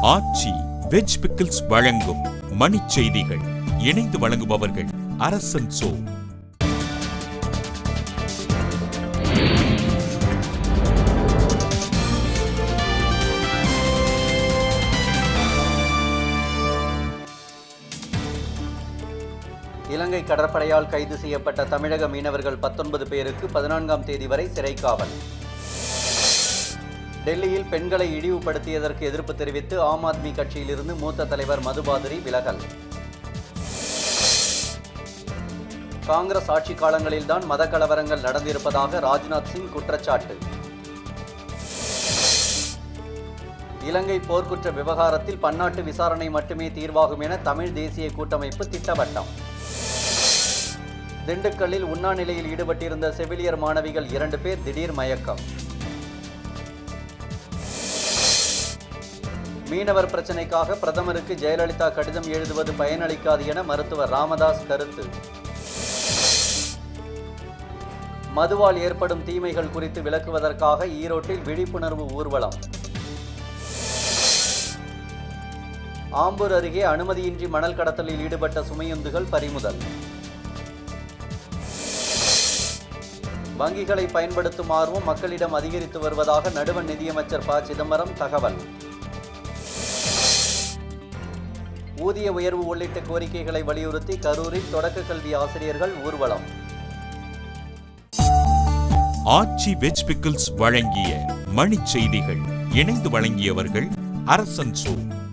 ஆச்சி veg pickles வழங்கும் மணிச் செய்திகள் இணைந்து வழங்குபவர்கள் அரசன் சோ இலங்கை கடற்படையால் கைது செய்யப்பட்ட தமிழக மீனவர்கள் பத்தொன்பது பேருக்கு பதினான்காம் தேதி வரை சிறை காவல் டெல்லியில் பெண்களை இழிவுபடுத்தியதற்கு எதிர்ப்பு தெரிவித்து ஆம் ஆத்மி கட்சியிலிருந்து மூத்த தலைவர் மதுபாதிரி விலகல் காங்கிரஸ் ஆட்சி காலங்களில்தான் மத கலவரங்கள் நடந்திருப்பதாக ராஜ்நாத் சிங் குற்றச்சாட்டு இலங்கை போர்க்குற்ற விவகாரத்தில் பன்னாட்டு விசாரணை மட்டுமே தீர்வாகும் என தமிழ் தேசிய கூட்டமைப்பு திட்டவட்டம் திண்டுக்கல்லில் உண்ணா நிலையில் ஈடுபட்டிருந்த செவிலியர் மாணவிகள் இரண்டு பேர் திடீர் மயக்கம் மீனவர் பிரச்சினைக்காக பிரதமருக்கு ஜெயலலிதா கடிதம் எழுதுவது பயனளிக்காது என மருத்துவர் ராமதாஸ் கருத்து மதுவால் ஏற்படும் தீமைகள் குறித்து விளக்குவதற்காக ஈரோட்டில் விழிப்புணர்வு ஊர்வலம் ஆம்பூர் அருகே அனுமதியின்றி மணல் கடத்தலில் ஈடுபட்ட சுமையுந்துகள் பறிமுதல் வங்கிகளை பயன்படுத்தும் ஆர்வம் மக்களிடம் அதிகரித்து வருவதாக நடுவண் நிதியமைச்சர் ப சிதம்பரம் தகவல் ஊதிய உயர்வு உள்ளிட்ட கோரிக்கைகளை வலியுறுத்தி கரூரில் தொடக்க கல்வி ஆசிரியர்கள் ஊர்வலம் ஆச்சி வெஜ் பிக்கிள்ஸ் வழங்கிய மணிச் செய்திகள் இணைந்து வழங்கியவர்கள் அரசன் சோ